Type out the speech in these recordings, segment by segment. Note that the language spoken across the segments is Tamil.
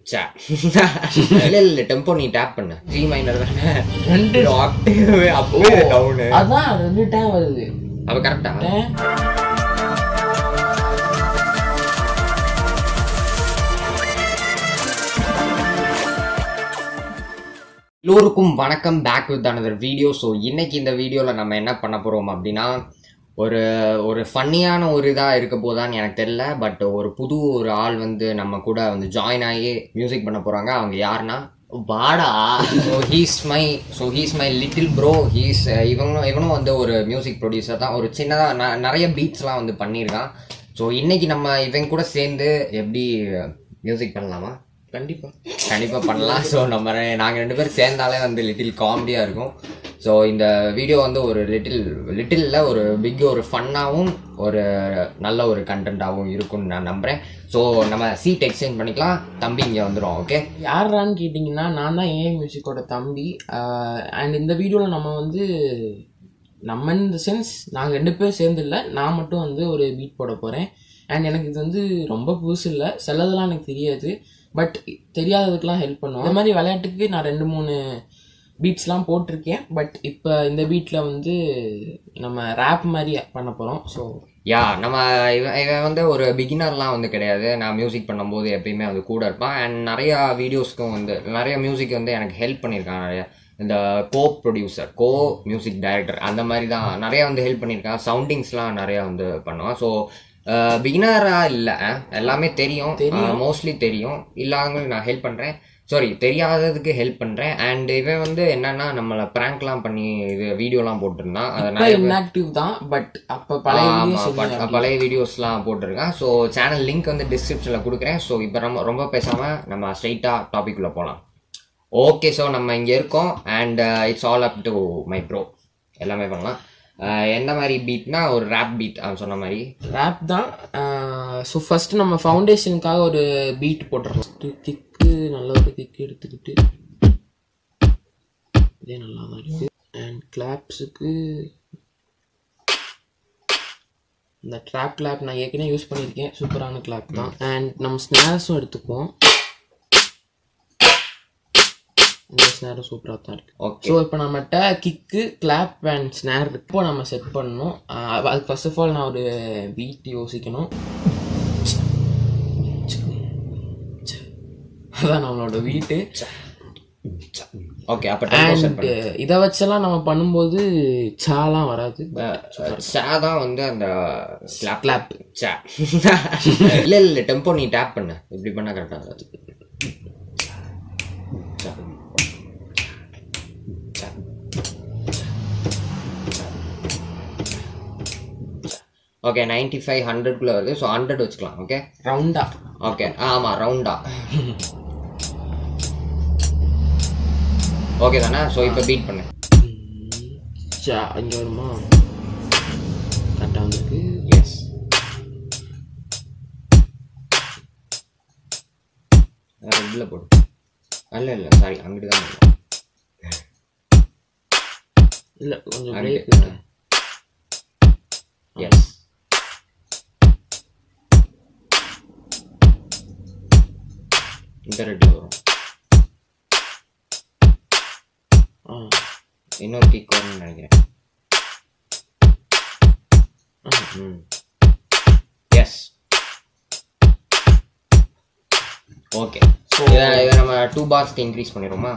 சே இல்ல இல்ல டெம்போ நீ டேப் பண்ணு ஜி மைனர் தானே ரெண்டு ஆக்டேவ் அப்படியே டவுனு அதான் ரெண்டு டைம் வருது அவ கரெக்டா ஏன்? எல்லோருக்கும் வணக்கம் back with another video so இன்னைக்கு இந்த வீடியோவில் நம்ம என்ன பண்ண போகிறோம் அப்படின்னா ஒரு ஒரு ஃபன்னியான ஒரு இதாக இருக்க போதான்னு எனக்கு தெரியல பட் ஒரு புது ஒரு ஆள் வந்து நம்ம கூட வந்து ஜாயின் ஆகி மியூசிக் பண்ண போகிறாங்க அவங்க யாருன்னா வாடா so he's my so he's my little bro he's இவனும் இவனும் வந்து ஒரு மியூசிக் ப்ரொடியூசர் தான் ஒரு சின்னதாக நிறைய பீட்ஸ்லாம் வந்து பண்ணியிருக்கான் ஸோ இன்னைக்கு நம்ம இவன் கூட சேர்ந்து எப்படி மியூசிக் பண்ணலாமா கண்டிப்பா கண்டிப்பாக பண்ணலாம் ஸோ நம்ம ரெ- நாங்கள் ரெண்டு பேரும் சேர்ந்தாலே வந்து லிட்டில் காமெடியாக இருக்கும் ஸோ இந்த வீடியோ வந்து ஒரு லிட்டில் லிட்டிலில் ஒரு பிக் ஒரு ஃபன்னாகவும் ஒரு நல்ல ஒரு கண்டென்ட்டாகவும் இருக்கும்னு நான் நம்புகிறேன் ஸோ நம்ம சீட் எக்ஸ்சேஞ்ச் பண்ணிக்கலாம் தம்பி இங்கே வந்துடும் ஓகே யாரான்னு கேட்டிங்கன்னா நான் தான் ஏஐ மியூசிக்கோட தம்பி அண்ட் இந்த வீடியோவில் நம்ம வந்து நம்ம இந்த சென்ஸ் நாங்கள் ரெண்டு பேரும் சேர்ந்து இல்லை நான் மட்டும் வந்து ஒரு பீட் போட போகிறேன் அண்ட் எனக்கு இது வந்து ரொம்ப புதுசு இல்லை சிலதெல்லாம் எனக்கு தெரியாது பட் தெரியாததுக்கெலாம் ஹெல்ப் பண்ணுவோம் இந்த மாதிரி விளையாட்டுக்கு நான் ரெண்டு மூணு பீட்ஸ்லாம் போட்டிருக்கேன் பட் இப்போ இந்த பீட்டில் வந்து நம்ம ரேப் மாதிரி பண்ண போகிறோம் ஸோ யா நம்ம இவன் இவன் வந்து ஒரு பிகினர்லாம் வந்து கிடையாது நான் மியூசிக் பண்ணும்போது எப்பயுமே வந்து கூட இருப்பான் அண்ட் நிறையா வீடியோஸ்க்கும் வந்து நிறைய மியூசிக் வந்து எனக்கு ஹெல்ப் பண்ணியிருக்கான் நிறைய இந்த co producer co music director அந்த மாதிரி தான் நிறையா வந்து ஹெல்ப் பண்ணியிருக்கான் சவுண்டிங்ஸ்லாம் நிறையா வந்து பண்ணுவான் ஸோ பிகினராக இல்லை எல்லாமே தெரியும் மோஸ்ட்லி தெரியும் இல்லாதவங்களுக்கு நான் ஹெல்ப் பண்ணுறேன் சாரி தெரியாததுக்கு ஹெல்ப் பண்ணுறேன் அண்ட் இவன் வந்து என்னன்னா நம்மளை ப்ராங்க்லாம் பண்ணி இது வீடியோலாம் போட்டிருந்தான் அதை இப்போ இன்ஆக்டிவ் தான் பட் அப்போ பழைய ஆமா, videos பட் இல்லை. பழைய வீடியோஸ்லாம் போட்டிருக்கேன் ஸோ சேனல் லிங்க் வந்து டிஸ்கிரிப்ஷனில் கொடுக்குறேன் ஸோ இப்போ நம்ம ரொம்ப பேசாமல் நம்ம ஸ்ட்ரைட்டாக டாபிக் உள்ள போகலாம் ஓகே ஸோ நம்ம இங்கே இருக்கோம் and it's all up to my bro எல்லாமே பண்ணலாம் அஹ், எந்த மாதிரி பீட்னா ஒரு ரேப் பீட் அவன் சொன்ன மாதிரி ரேப் தான் ஸோ ஃபர்ஸ்ட் நம்ம ஃபவுண்டேஷனுக்காக ஒரு பீட் போட்டுறோம் கிக்கு நல்ல ஒரு கிக்கு எடுத்துக்கிட்டு இதே நல்லா தான் இருக்கு அண்ட் கிளாப்ஸுக்கு இந்த ட்ராப் கிளாப் நான் ஏற்கனவே யூஸ் பண்ணியிருக்கேன் சூப்பரான கிளாப் தான் அண்ட் நம்ம ஸ்னார்ஸும் எடுத்துக்குவோம் இந்த ஸ்னாரும் சூப்பராக தான் இருக்கு ஓகே ஸோ இப்போ நம்மகிட்ட கிக்கு கிளாப் அண்ட் ஸ்னேர் இப்போ நம்ம செட் பண்ணணும் ஆஹ் அது ஃபர்ஸ்ட் ஆஃப் ஆல் நான் ஒரு பீட் யோசிக்கணும் அதான் நம்மளோட வீட்டு ஓகே அப்போ டெம்போ செட் அண்ட் இதை வச்செல்லாம் நம்ம பண்ணும்போது சாலாம் வராது ஷா தான் வந்து அந்த ஸ்லாப் கிளாப் சே இல்லை இல்லை டெம்போ நீ டேப் பண்ணு இப்படி பண்ணால் கரெக்டாக வராது ஓகே நைன்டி ஃபைவ் ஹண்ட்ரட்குள்ளே வருது ஸோ ஹண்ட்ரட் வச்சுக்கலாம் ஓகே ரவுண்டா ஓகே ஆமாம் ரவுண்டா ஓகே தானே ஸோ இப்போ பீட் பண்ணு சா இங்கே வருமா கரெக்டாக வந்துருக்கு எஸ் ரெட்டில் போடு இல்லை இல்லை சாரி அங்கிட்டு தான் போடணும். இல்லை கொஞ்சம் அங்கிட்டு. பிரேக் எஸ் இந்த ரெட்டில் வரும் ஆ இன்னொரு கிக் வரும்னு நினைக்கிறேன் ம் எஸ் ஓகே ஸோ இதை இதை நம்ம டூ பார்ஸ்க்கு இன்க்ரீஸ் பண்ணிடுவோமா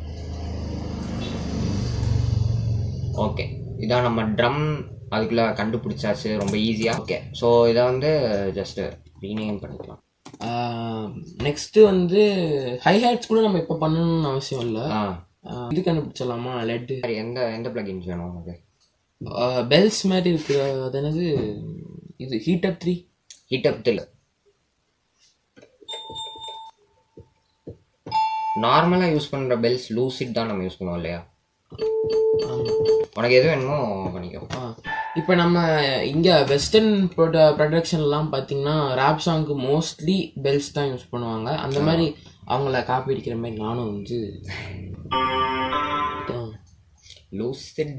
ஓகே இதான் நம்ம ட்ரம் அதுக்குள்ளே கண்டுபிடிச்சாச்சு ரொம்ப ஈஸியாக ஓகே ஸோ இதை வந்து ஜஸ்ட் ரீநேம் பண்ணிக்கலாம் நெக்ஸ்ட்டு வந்து ஹை ஹேட்ஸ் கூட நம்ம இப்போ பண்ணணும்னு அவசியம் இல்லை ஆ இது கண்டுபிடிச்சிடலாமா லெட்டு சரி எந்த எந்த பிளகின்ஸ் வேணும் உனக்கு பெல்ஸ் மாதிரி இருக்கு அது என்னது இது heat up three heat up தில் நார்மலாக யூஸ் பண்ணுற பெல்ஸ் லூசிட் தான் நம்ம யூஸ் பண்ணுவோம் இல்லையா உனக்கு எது வேணுமோ பண்ணிக்கோ இப்போ நம்ம இங்கே வெஸ்டர்ன் ப்ரொட ப்ரொடக்ஷன்லாம் பார்த்தீங்கன்னா ரேப் சாங்க்கு மோஸ்ட்லி பெல்ஸ் தான் யூஸ் பண்ணுவாங்க அந்த மாதிரி அவங்கள காப்பி அடிக்கிற மாதிரி நானும் வந்து ஆ. லூசிட்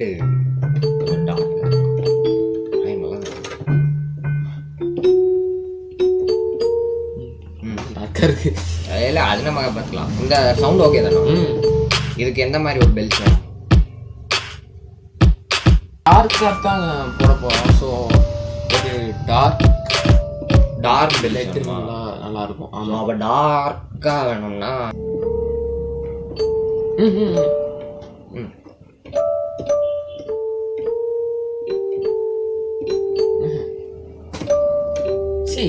டார்க்கா இருக்கு ஏ இல்லை அது நம்ம பார்த்துக்கலாம் இந்த சவுண்ட் ஓகே தானே ம் இதுக்கு எந்த மாதிரி ஒரு பெல்ட் வேணும் டார்க்காக தான் போட போகிறோம் ஸோ ஒரு டார்க் டார்க் பெல்ட் லைட் நல்லா நல்லா இருக்கும் ஆமாம் அப்போ டார்க்காக வேணும்னா ம் ம் ம். ம் சி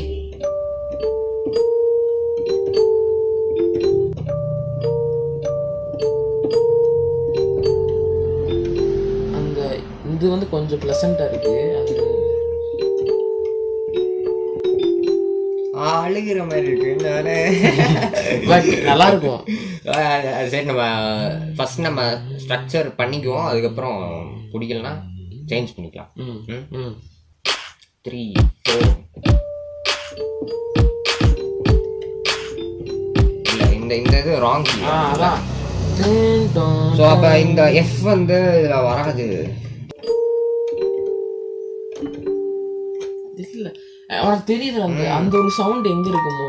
அந்த இது வந்து கொஞ்சம் ப்ளசண்ட்டாக இருக்கு அது அழுகிற மாதிரி இருக்கு நானே பட் நல்லா இருக்கும் அஹ் சரி நம்ம ஃபர்ஸ்ட் நம்ம ஸ்ட்ரக்சர் பண்ணிக்குவோம் அதுக்கப்புறம் பிடிக்கலனா சேஞ்ச் பண்ணிக்கலாம் ம் ம் ம் த்ரீ ஃபோர் இல்லை இந்த இந்த இது ராங் ஆ அதான் டின் டான் ஸோ அப்போ இந்த எஃப் வந்து இதில் வராது இல்ல உனக்கு தெரியுது அந்த அந்த ஒரு சவுண்ட் எங்க இருக்குமோ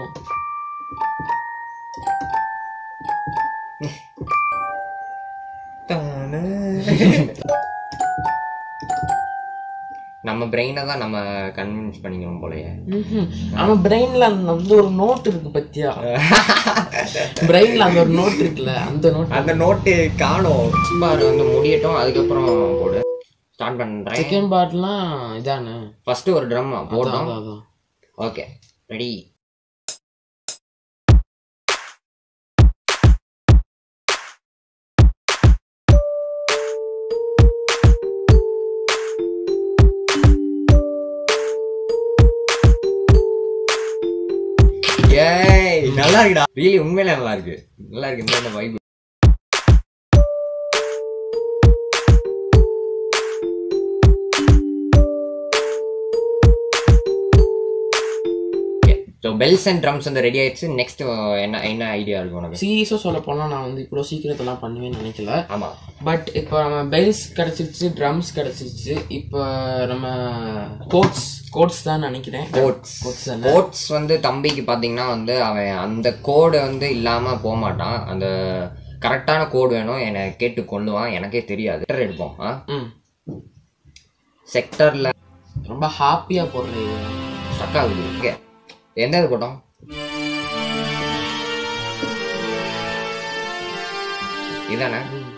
நம்ம பிரெயினை தான் நம்ம கன்வின்ஸ் பண்ணிக்கணும் போலயே ம்ஹும். நம்ம பிரெயின்ல அந்த வந்து ஒரு நோட் இருக்கு பத்தியா பிரெயின்ல அந்த ஒரு நோட் இருக்குல்ல அந்த நோட் அந்த நோட்டு காணும் சும்மா அது வந்து முடியட்டும் அதுக்கப்புறம் போடு ஸ்டார்ட் பண்ணுறேன் செகண்ட் பார்ட்லாம் இதானே ஃபர்ஸ்ட் ஒரு ட்ரம் போட்டோம் அதான், அதான். ஓகே ரெடி ஏய் நல்லா இருக்குடா ரியலி உண்மையில நல்லா இருக்கு நல்லா இருக்கு இந்த vibe so bells and drums வந்து ரெடி ஆயிடுச்சு நெக்ஸ்ட் என்ன என்ன ஐடியா இருக்கு உனக்கு சீரியஸா சொல்ல போனா நான் வந்து இவ்வளோ சீக்கிரத்தெல்லாம் பண்ணுவேன்னு நினைக்கல ஆமா பட் இப்போ நம்ம பெல்ஸ் கிடைச்சிருச்சு ட்ரம்ஸ் கிடைச்சிருச்சு இப்போ நம்ம கோட்ஸ் கோட்ஸ் தான் நினைக்கிறேன் கோட்ஸ் கோட்ஸ் தானே கோட்ஸ் வந்து தம்பிக்கு பாத்தீங்கன்னா வந்து அவன் அந்த கோடு வந்து இல்லாம போக மாட்டான் அந்த கரெக்டான கோடு வேணும் என்னை கேட்டு கொள்ளுவான் எனக்கே தெரியாது செக்டர் எடுப்போம் ஆ ம் செக்டர்ல ரொம்ப ஹாப்பியா போடுறது ஸ்டக் ஆகுது ஓகே எந்த இது போட்டோம் இதானே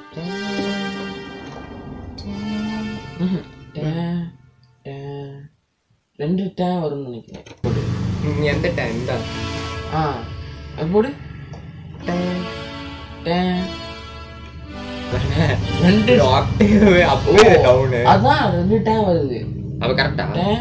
ரெண்டு டேன் வரும்னு நினைக்கிறேன் ம், எந்த டைம் இந்த ஆ அது போடு டேன், டேன். ரெண்டு ஆக்டேவ் அப்பவே டவுனு அதான் ரெண்டு டேன் வருது அப்ப கரெக்டா டேன்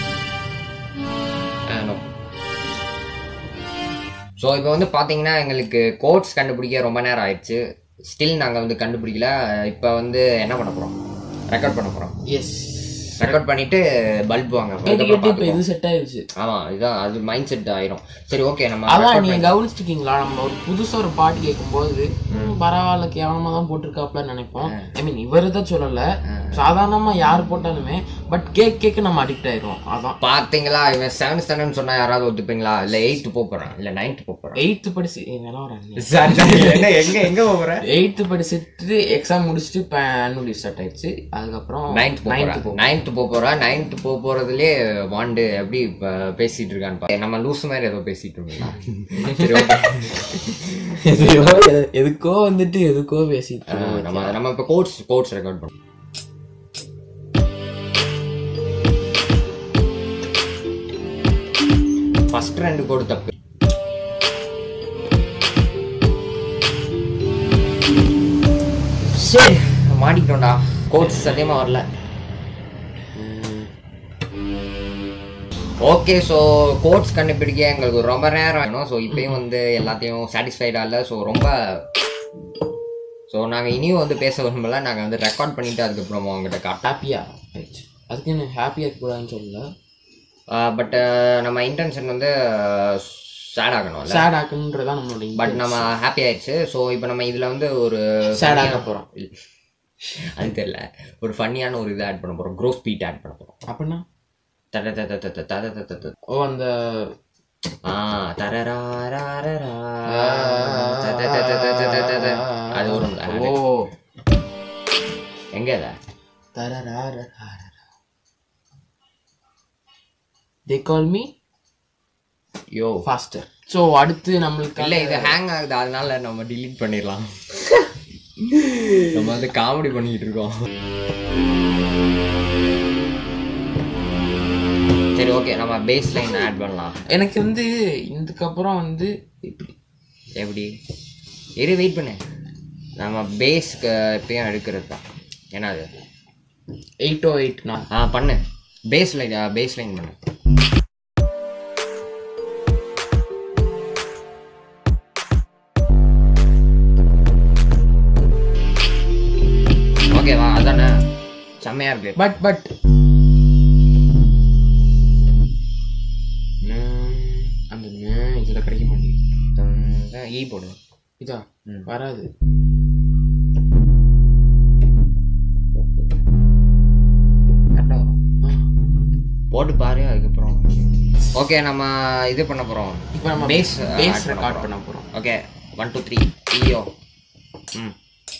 ஸோ இப்போ வந்து பார்த்தீங்கன்னா எங்களுக்கு கோட்ஸ் கண்டுபிடிக்க ரொம்ப நேரம் ஆயிடுச்சு ஸ்டில் நாங்கள் வந்து கண்டுபிடிக்கல இப்போ வந்து என்ன பண்ண போகிறோம் ரெக்கார்ட் பண்ண போகிறோம் எஸ் ரெக்கார்ட் பண்ணிட்டு பல்ப் வாங்க கேட்டு அதுக்கப்புறம் கேட்டு இப்போ பார்த்துக்குவோம். இது செட் ஆயிடுச்சு ஆமா இதுதான் அது மைண்ட் செட் ஆயிரும் சரி ஓகே நம்ம அதான் record நீங்க பண்ணி- கவனிச்சிருக்கீங்களா நம்ம ஒரு புதுசா ஒரு பாட்டு கேட்கும்போது ம், பரவாயில்ல கேவலமா தான் போட்டிருக்காப்ல நினைப்போம் ஐ மீன் இவரு தான் சொல்லல சாதாரணமா யார் போட்டாலுமே பட் கேக் கேக் நம்ம அடிக்ட் ஆயிரும் அதான் பாத்தீங்களா இவன் செவன்த் ஸ்டாண்டர்ட் சொன்னா யாராவது ஒத்துப்பீங்களா இல்ல எயித்து போறான் இல்ல நைன்த் போறான் எயித்து படிச்சு ஏய், நல்லா வராங்க சரி சரி எங்க எங்க எங்க போற எயித்து படிச்சுட்டு எக்ஸாம் முடிச்சுட்டு இப்போ ஆனுவல் ஸ்டார்ட் ஆயிடுச்சு அதுக்கப்புறம் நைன்த் நைன்த்து போறா நைன்த் போறா நைன்த் போ போறதுலயே வாண்டு எப்படி இப்ப பேசிட்டு இருக்கான்னு பாரு. நம்ம லூஸ் மாதிரி ஏதோ பேசிட்டு இருக்கோம் சரி ஓகே எதையோ எது- எதுக்கோ வந்துட்டு எதுக்கோ பேசிட்டு இருக்கோம். நம்ம நம்ம இப்ப கோட்ஸ் கோட்ஸ் ரெக்கார்ட் பண்ணோம் ஃபர்ஸ்ட் ரெண்டு கோடு தப்பு சரி மாட்டிக்கிட்டோம்டா கோட்ஸ் சத்தியமா வரல ஓகே ஸோ கோட்ஸ் கண்டுபிடிக்க எங்களுக்கு ரொம்ப நேரம் வேணும் ஸோ இப்பயும் வந்து எல்லாத்தையும் சாட்டிஸ்ஃபைடாக இல்லை ஸோ ரொம்ப ஸோ நாங்கள் இனியும் வந்து பேச விரும்பல நாங்கள் வந்து ரெக்கார்ட் பண்ணிட்டு அதுக்கப்புறம் அவங்ககிட்ட காட்டோம் ஹாப்பியா ஆயிடுச்சு அதுக்கு என்ன ஹாப்பியாக இருக்கக்கூடாதுன்னு சொல்லல பட் நம்ம இன்டென்ஷன் வந்து சேட் ஆகணும்ல சேட் ஆக்கணுன்றதான் நம்மளோட பட் நம்ம ஹாப்பி ஆயிடுச்சு ஸோ இப்போ நம்ம இதில் வந்து ஒரு சேட் ஆக்க போகிறோம் அது தெரியல ஒரு ஃபன்னியான ஒரு இது ஆட் பண்ண போகிறோம் க்ரோ ஸ்பீட் ஆட் பண்ண போகிறோம் அப்படின்னா தட தட தட தட தட தட தட. ஓ அந்த ஆ தரராரரரா. த, த, த, த, த, த, த, த, த. அது ஒரு ஓ எங்க அத they call me yo faster so அடுத்து நம்மளுக்கு இல்ல இது ஹேங் ஆகுது அதனால நம்ம delete பண்ணிடலாம் நம்ம வந்து காமெடி பண்ணிட்டு இருக்கோம் சரி ஓகே நம்ம பேஸ் லைன் ஆட் பண்ணலாம் எனக்கு வந்து இதுக்கப்புறம் வந்து இப்படி எப்படி இரு வெயிட் பண்ணு நம்ம பேஸ்க்கு எப்பயும் எடுக்கிறது தான் ஏன்னா அது எயிட் ஓ எயிட்னா ஆ பண்ணு பேஸ் லைன் பேஸ் லைன் பண்ணு ஓகேவா அதானே செம்மையா இருக்கு பட் பட் அந்த ந- இதுல கிடைக்க மாட்டேங்குது ஈ போடு இதா ம். வராது கரெக்டாக வரும் ஆ. போட்டு பாரு அதுக்கப்புறம் ஓகே நம்ம இது பண்ண போறோம் இப்போ நம்ம பேஸ் பேஸ் ரெக்கார்ட் பண்ண போறோம் ஓகே ஒன் டூ த்ரீ ஐயோ ம்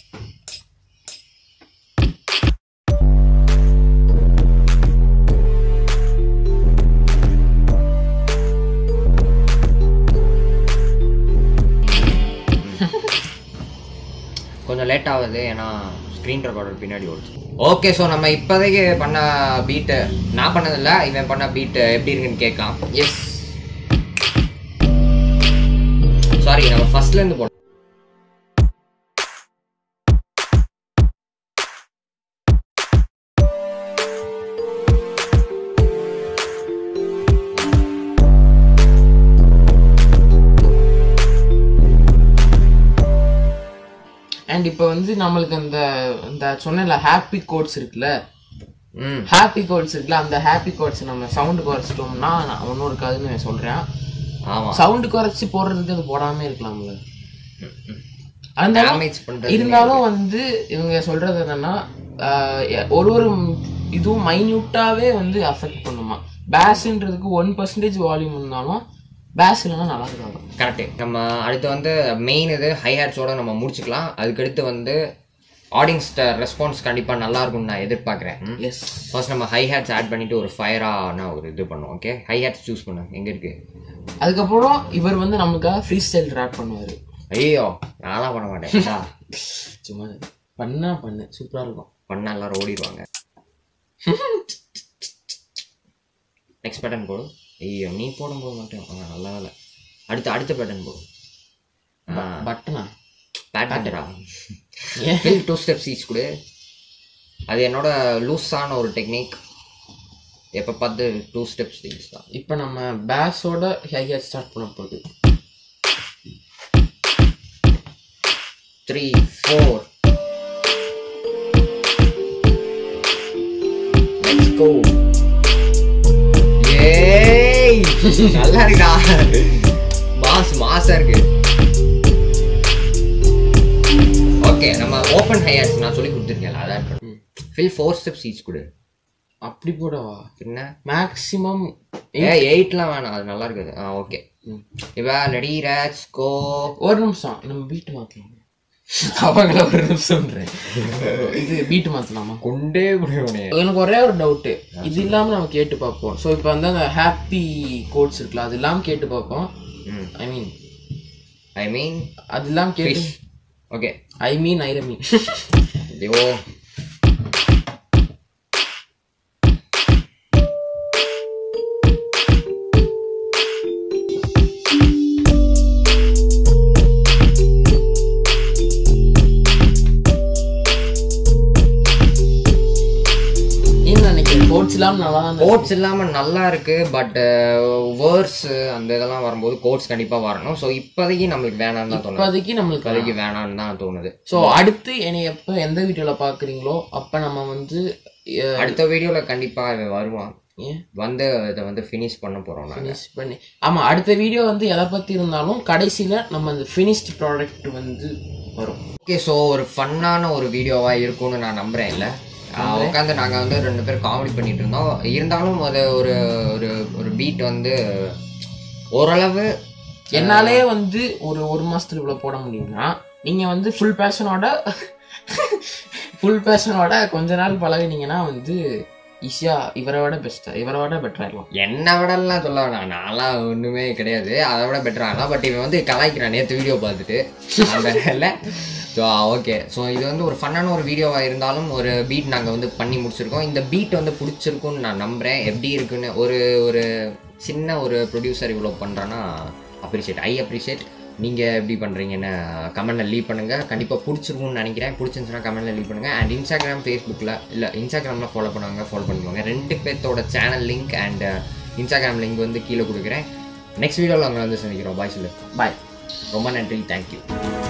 கொஞ்சம் லேட் ஆகுது ஏன்னா ஸ்க்ரீன் ரெக்கார்டர் பின்னாடி ஓடுச்சு ஓகே ஸோ நம்ம இப்போதைக்கு பண்ண பீட்டு நான் பண்ணதில்ல இவன் பண்ண பீட்டு எப்படி இருக்குன்னு கேட்கலாம் எஸ் சாரி நம்ம ஃபர்ஸ்ட்ல இருந்து போனோம் அண்ட் இப்போ வந்து நம்மளுக்கு அந்த இந்த சொன்னல ஹாப்பி கோட்ஸ் இருக்குல்ல ம் ஹாப்பி கோட்ஸ் இருக்குல்ல அந்த ஹாப்பி கோட்ஸ் நம்ம சவுண்டு குறைச்சிட்டோம்னா ஒன்றும் இருக்காதுன்னு நான் சொல்றேன் ஆமா சவுண்டு குறைச்சி போடுறதுக்கு அது போடாம இருக்கலாம்ல அந்த டேமேஜ் பண்றது இருந்தாலும் வந்து இவங்க சொல்றது என்னன்னா ஆஹ் ஒரு ஒரு இதுவும் மைன்யூட்டாவே வந்து அஃபெக்ட் பண்ணுமா பேஸ்ன்றதுக்கு ஒன் பர்சன்டேஜ் வால்யூம் இருந்தாலும் பேஸ் இல்லைன்னா நல்லா இருக்காது கரெக்ட் நம்ம அடுத்து வந்து மெயின் இது ஹை ஹேட்ஸோட நம்ம முடிச்சுக்கலாம் அதுக்கடுத்து வந்து ஆடியன்ஸ் ரெஸ்பான்ஸ் கண்டிப்பா நல்லா இருக்கும்னு நான் எதிர்பார்க்குறேன் எஸ் ஃபர்ஸ்ட் நம்ம ஹை ஹேட்ஸ் ஆட் பண்ணிட்டு ஒரு ஃபயரான ஒரு இது பண்ணுவோம் ஓகே ஹை ஹேட்ஸ் சூஸ் பண்ணு எங்க இருக்கு அதுக்கப்புறம் இவர் வந்து நமக்காக ஃப்ரீ ஸ்டைல் ரேப் பண்ணுவாரு ஐயோ நான்லாம் பண்ண மாட்டேன் டா. சும்மா பண்ணா பண்ணு சூப்பரா இருக்கும் பண்ணா எல்லாரும் ஓடிடுவாங்க நெக்ஸ்ட் பேட்டர்ன் போடு ஐயோ நீ போடும்போது மட்டும் ஆ, நல்ல வேலை அடுத்து அடுத்த பேட்டர்ன் போடு பட்டனா பேட்டர்ன்டா ஏன் ஃபில் டூ ஸ்டெப்ஸ் ஈச் கொடு அது என்னோட லூஸான ஒரு டெக்னிக் எப்போ பார்த்து டூ ஸ்டெப்ஸ் ஈச் தான் இப்போ நம்ம பேஸோட ஹையர் ஸ்டார்ட் பண்ண போகுது த்ரீ ஃபோர் லெட்ஸ் கோ ஏய் நல்லா இருக்கா மாஸ் மாசா இருக்கு ஓகே நம்ம ஓப்பன் ஹையர்ஸ் நான் சொல்லி கொடுத்துருக்கேன் அதான் இருக்கணும் ஃபில் ஃபோர் ஸ்டெப்ஸ் ஈச் கொடு அப்படி போடவா என்ன மேக்ஸிமம் ஏ எயிட்லாம் வேணாம் அது நல்லா இருக்குது ஆ ஓகே இவ ரெடி ரேட்ஸ் கோ ஒரு நிமிஷம் நம்ம பீட் மாத்தலாம் அவங்கள ஒரு நிமிஷம்ன்றேன் இது பீட் மாத்தலாமா கொண்டே முடியும் எனக்கு ஒரே ஒரு டவுட்டு இது இல்லாம நம்ம கேட்டு பார்ப்போம் ஸோ இப்போ வந்து அந்த ஹாப்பி கோட்ஸ் இருக்குல்ல அது இல்லாம கேட்டு பார்ப்போம் ம் ஐ மீன் ஐ மீன் அது இல்லாம கேட்டு ஃபிஷ் ஓகே ஐ மீன் ஐரமி ஐயோ என்ன நினைக்கிறேன் கோட்ஸ் இல்லாம நல்லா தான் கோட்ஸ் இல்லாம நல்லா இருக்கு பட் வேர்ஸ் அந்த இதெல்லாம் வரும்போது கோட்ஸ் கண்டிப்பா வரணும் ஸோ இப்போதைக்கு நம்மளுக்கு வேணாம்னு தான் தோணுது இப்போதைக்கு நம்மளுக்கு இப்போதைக்கு வேணாம்னு தான் தோணுது ஸோ அடுத்து என்னை எப்போ எந்த வீடியோல பாக்குறீங்களோ அப்ப நம்ம வந்து அஹ், அடுத்த வீடியோல கண்டிப்பா இவன் வருவான் ஏன் வந்து இதை வந்து ஃபினிஷ் பண்ண போறோம் நாங்க finish பண்ணி ஆமா அடுத்த வீடியோ வந்து எதை பத்தி இருந்தாலும் கடைசியில நம்ம அந்த ஃபினிஷ்ட் ப்ராடக்ட் வந்து வரும் ஓகே ஸோ ஒரு ஃபன்னான ஒரு வீடியோவா இருக்கும்னு நான் நம்புறேன் இல்ல உட்காந்து நாங்க வந்து ரெண்டு பேரும் காமெடி பண்ணிட்டு இருந்தோம் இருந்தாலும் அது ஒரு ஒரு ஒரு பீட் வந்து ஓரளவு என்னாலே வந்து ஒரு ஒரு மாசத்துல இவ்வளவு போட முடியும்னா நீங்க வந்து ஃபுல் பேஷனோட ஃபுல் பேஷனோட கொஞ்ச நாள் பழகுனீங்கன்னா வந்து ஈஸியா இவரை விட பெஸ்டா இவரை விட பெட்டராயிடலாம் என்னை விடலாம் சொல்ல வேணாம் நான்லாம் ஒன்றுமே கிடையாது அதை விட பெட்டர் ஆகலாம் பட் இவன் வந்து கலாய்க்கிறான் நேற்று வீடியோ பார்த்துட்டு அந்த ஸோ ஓகே ஸோ இது வந்து ஒரு ஃபன்னான ஒரு வீடியோவாக இருந்தாலும் ஒரு பீட் நாங்கள் வந்து பண்ணி முடிச்சிருக்கோம் இந்த பீட் வந்து பிடிச்சிருக்குன்னு நான் நம்புகிறேன் எப்படி இருக்குன்னு ஒரு ஒரு சின்ன ஒரு ப்ரொடியூசர் இவ்வளோ பண்ணுறேன்னா அப்ரிஷியேட் ஐ அப்ரிஷியேட் நீங்கள் எப்படி பண்ணுறீங்கன்னு கமெண்ட்டில் லீவ் பண்ணுங்கள் கண்டிப்பாக பிடிச்சிருக்கும்னு நினைக்கிறேன் பிடிச்சிருந்துச்சுன்னா கமெண்ட்டில் லீவ் பண்ணுங்கள் அண்ட் இன்ஸ்டாகிராம் ஃபேஸ்புக்கில் இல்லை இன்ஸ்டாகிராமில் ஃபாலோ பண்ணுவாங்க ஃபாலோ பண்ணிக்கோங்க ரெண்டு பேர்த்தோட channel link and Instagram link வந்து கீழே கொடுக்குறேன் நெக்ஸ்ட் வீடியோவில் அவங்க வந்து சந்திக்கிறோம் பாய் சொல்லு பாய் ரொம்ப நன்றி தேங்க்யூ